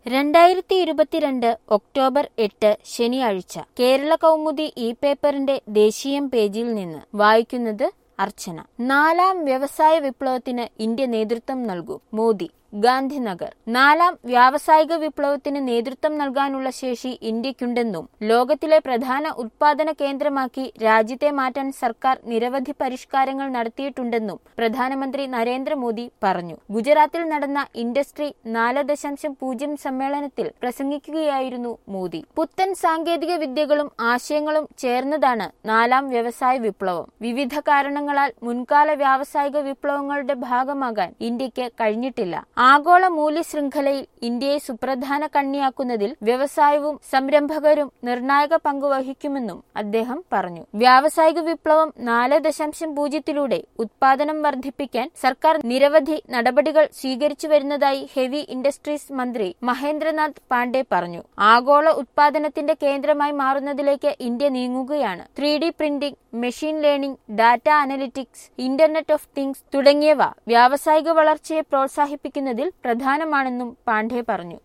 രണ്ടായിരത്തി ഇരുപത്തിരണ്ട് ഒക്ടോബർ എട്ട് ശനിയാഴ്ച കേരള കൗമുദി ഇ പേപ്പറിന്റെ ദേശീയം പേജിൽ നിന്ന് വായിക്കുന്നത് അർച്ചന നാലാം വ്യവസായ വിപ്ലവത്തിന് ഇന്ത്യ നേതൃത്വം നൽകും മോദി ഗാന്ധിനഗർ നാലാം വ്യാവസായിക വിപ്ലവത്തിന് നേതൃത്വം നൽകാനുള്ള ശേഷി ഇന്ത്യക്കുണ്ടെന്നും ലോകത്തിലെ പ്രധാന ഉത്പാദന കേന്ദ്രമാക്കി രാജ്യത്തെ മാറ്റാൻ സർക്കാർ നിരവധി പരിഷ്കാരങ്ങൾ നടത്തിയിട്ടുണ്ടെന്നും പ്രധാനമന്ത്രി നരേന്ദ്രമോദി പറഞ്ഞു ഗുജറാത്തിൽ നടന്ന ഇൻഡസ്ട്രി നാല് ദശാംശം പൂജ്യം സമ്മേളനത്തിൽ പ്രസംഗിക്കുകയായിരുന്നു മോദി പുത്തൻ സാങ്കേതിക വിദ്യകളും ആശയങ്ങളും ചേർന്നതാണ് നാലാം വ്യവസായ വിപ്ലവം വിവിധ കാരണങ്ങളാൽ മുൻകാല വ്യാവസായിക വിപ്ലവങ്ങളുടെ ഭാഗമാകാൻ ഇന്ത്യക്ക് കഴിഞ്ഞിട്ടില്ല ആഗോള മൂല്യ ശൃംഖലയിൽ ഇന്ത്യയെ സുപ്രധാന കണ്ണിയാക്കുന്നതിൽ വ്യവസായവും സംരംഭകരും നിർണായക പങ്ക് വഹിക്കുമെന്നും അദ്ദേഹം പറഞ്ഞു വ്യാവസായിക വിപ്ലവം നാല് ദശാംശം പൂജ്യത്തിലൂടെ ഉത്പാദനം വർദ്ധിപ്പിക്കാൻ സർക്കാർ നിരവധി നടപടികൾ സ്വീകരിച്ചു വരുന്നതായി ഹെവി ഇൻഡസ്ട്രീസ് മന്ത്രി മഹേന്ദ്രനാഥ് പാണ്ഡെ പറഞ്ഞു ആഗോള ഉത്പാദനത്തിന്റെ കേന്ദ്രമായി മാറുന്നതിലേക്ക് ഇന്ത്യ നീങ്ങുകയാണ് three D printing machine learning data analytics internet of things തുടങ്ങിയവ വ്യാവസായിക വളർച്ചയെ പ്രോത്സാഹിപ്പിക്കുന്നതിൽ പ്രധാനമാണെന്നും പാണ്ഡെ പറഞ്ഞു